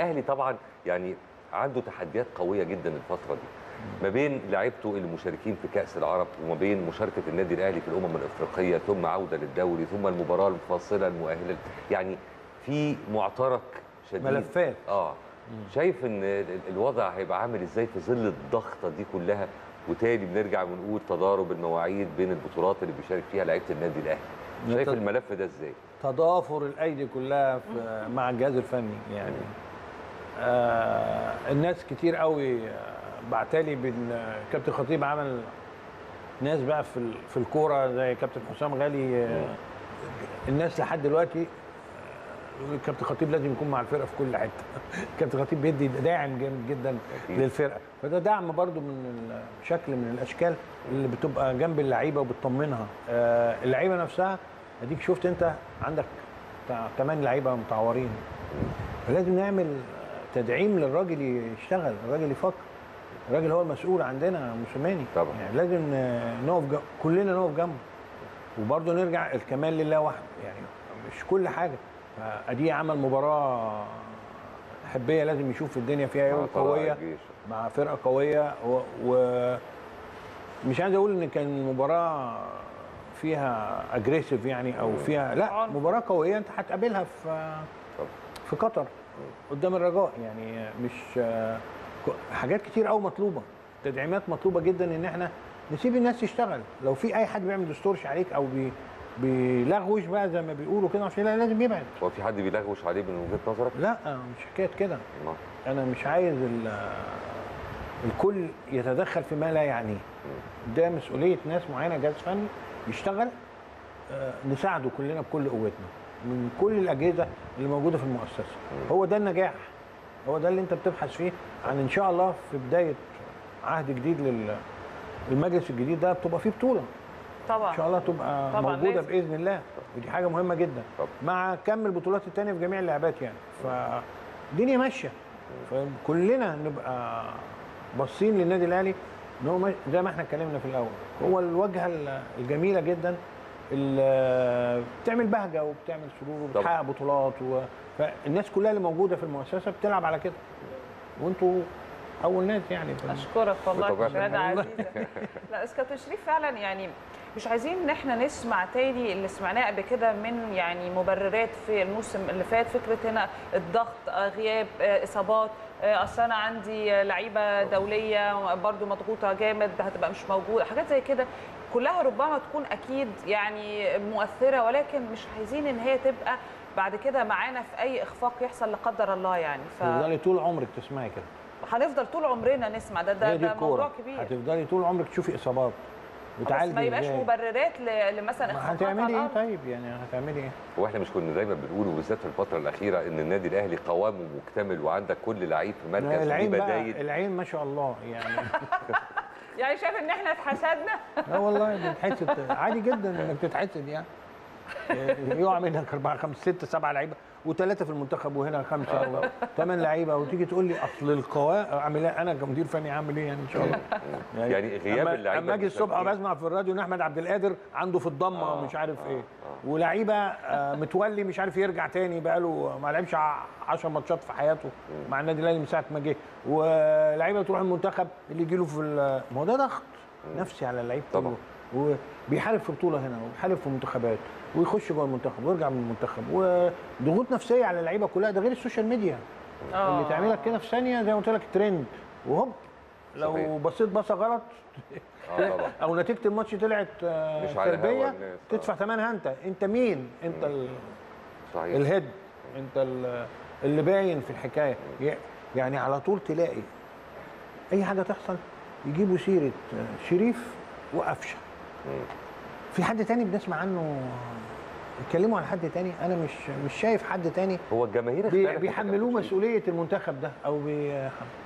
الاهلي طبعا يعني عنده تحديات قويه جدا الفتره دي ما بين لعيبته المشاركين في كاس العرب وما بين مشاركه النادي الاهلي في الامم الافريقيه ثم عوده للدوري ثم المباراه الفاصله المؤهله يعني في معترك شديد ملفات. اه شايف ان ال- الوضع هيبقى عامل ازاي في ظل الضغطه دي كلها وتاني بنرجع ونقول تضارب المواعيد بين البطولات اللي بيشارك فيها لعيبه النادي الاهلي شايف نت- الملف ده ازاي تضافر الايدي كلها في مع الجهاز الفني يعني آه الناس كتير قوي بعتالي بان كابتن خطيب عمل ناس بقى في ال- في الكوره زي كابتن حسام غالي آه الناس لحد دلوقتي آه، يقول كابتن خطيب لازم يكون مع الفرقه في كل حته كابتن خطيب بيدي داعم جامد جدا أكيد. للفرقه فده دعم برضو من ال- شكل من الاشكال اللي بتبقى جنب اللعيبه وبتطمنها آه اللعيبه نفسها اديك شفت انت عندك بتاع 8 لعيبه متعورين فلازم نعمل تدعيم للراجل يشتغل الراجل يفكر الراجل هو المسؤول عندنا موسيماني طبعا. يعني لازم آه، نقف جنب كلنا نقف جنبه وبرضه نرجع الكمال لله وحده يعني مش كل حاجه فادي عمل مباراه حبيه لازم يشوف الدنيا فيها ايه مع طلائع قويه الجيش. مع فرقه قويه و, و مش عايز اقول ان كان المباراه فيها اجريسيف يعني او فيها لا عنف. مباراه قويه انت هتقابلها في طبعا. في قطر قدام الرجاء يعني مش حاجات كتير قوي مطلوبه تدعيمات مطلوبه جدا ان احنا نسيب الناس تشتغل لو في اي حد بيعمل دستورش عليك او بي بيلغوش بقى زي ما بيقولوا كده عشان لا لازم يبعد هو في حد بيلغوش عليه من وجهه نظرك؟ لا مش حكايه كده ما. انا مش عايز ال- الكل يتدخل فيما لا يعنيه ده مسؤوليه ناس معينه جهاز فني يشتغل آه، نساعده كلنا بكل قوتنا من كل الاجهزه اللي موجوده في المؤسسه هو ده النجاح هو ده اللي انت بتبحث فيه عن ان شاء الله في بدايه عهد جديد لل المجلس الجديد ده بتبقى فيه بطوله طبعا ان شاء الله تبقى طبعاً موجوده لازم. باذن الله ودي حاجه مهمه جدا طبعاً. مع كم البطولات الثانيه في جميع اللعبات يعني فالدنيا ماشيه فكلنا نبقى باصين للنادي الاهلي ان هو ماشي- زي ما احنا اتكلمنا في الاول هو الواجهه ال- الجميله جدا اللي بتعمل بهجه وبتعمل سرور وبتحقق بطولات و... فالناس كلها اللي موجوده في المؤسسه بتلعب على كده وانتوا اول ناس يعني في اشكرك والله بطبيعة شهاده الحال. عزيزه لا بس كابتن شريف فعلا يعني مش عايزين ان احنا نسمع تاني اللي سمعناه قبل كده من يعني مبررات في الموسم اللي فات فكره هنا الضغط آه، غياب آه، اصابات آه، اصل انا عندي آه، لعيبه دوليه برضو مضغوطه جامد هتبقى مش موجوده حاجات زي كده كلها ربما تكون اكيد يعني مؤثره ولكن مش عايزين ان هي تبقى بعد كده معانا في اي اخفاق يحصل لا قدر الله يعني ف تفضلي طول عمرك تسمعي كده هنفضل طول عمرنا نسمع ده ده, هي دي ده موضوع الكوره كبير هتفضلي طول عمرك تشوفي اصابات بس وتعالجي ما يبقاش إزاي. مبررات ل- لمثلا ما اخفاقات هتعملي على ايه الأرض. طيب يعني هتعملي ايه واحنا مش كنا دايما بنقول وبالذات في الفتره الاخيره ان النادي الاهلي قوامه مكتمل وعندك كل لعيب في مركز ليه العين بقى بدايل العين ما شاء الله يعني يعني شايف ان احنا اتحسدنا لا والله بتتحسد عادي جدا انك تتحسد يعني يقع منك اربعه خمسه سته سبعه لعيبه وثلاثه في المنتخب وهنا خمسه ثمان لعيبه وتيجي تقول لي اصل القوائم اعمل ايه انا كمدير فني اعمل ايه يعني ان شاء الله يعني غياب أما- اللعيبة اما اجي الصبح المساكين. بسمع في الراديو ان احمد عبد القادر عنده في الضمه آه، مش عارف آه، ايه آه. ولعيبه آه، متولي مش عارف يرجع تاني بقاله ما لعبش 10 ماتشات في حياته مع النادي الاهلي من ساعه ما جه ولعيبه تروح المنتخب اللي يجي له في ال- ما هو ده ضغط نفسي على اللعيب طبعا. كله وبيحارب في بطوله هنا وبيحارب في منتخبات ويخش جوه المنتخب ويرجع من المنتخب وضغوط نفسيه على اللعيبه كلها ده غير السوشيال ميديا آه. اللي تعملك كده في ثانيه زي ما قلت لك ترند وهوب لو صحيح. بصيت بصه غلط اه طبعا او نتيجه الماتش طلعت آه، مش على هوا سلبيه الناس، آه. تدفع ثمنها انت انت مين انت ال- صحيح الهيد انت ال- اللي باين في الحكايه ي- يعني على طول تلاقي اي حاجه تحصل يجيبوا سيره آه، شريف وقفشه في حد تاني بنسمع عنه يتكلموا عن حد تاني انا مش مش شايف حد تاني هو الجماهير بي- اختلفت بيحملوه يا كابتن مسؤوليه المنتخب ده او بي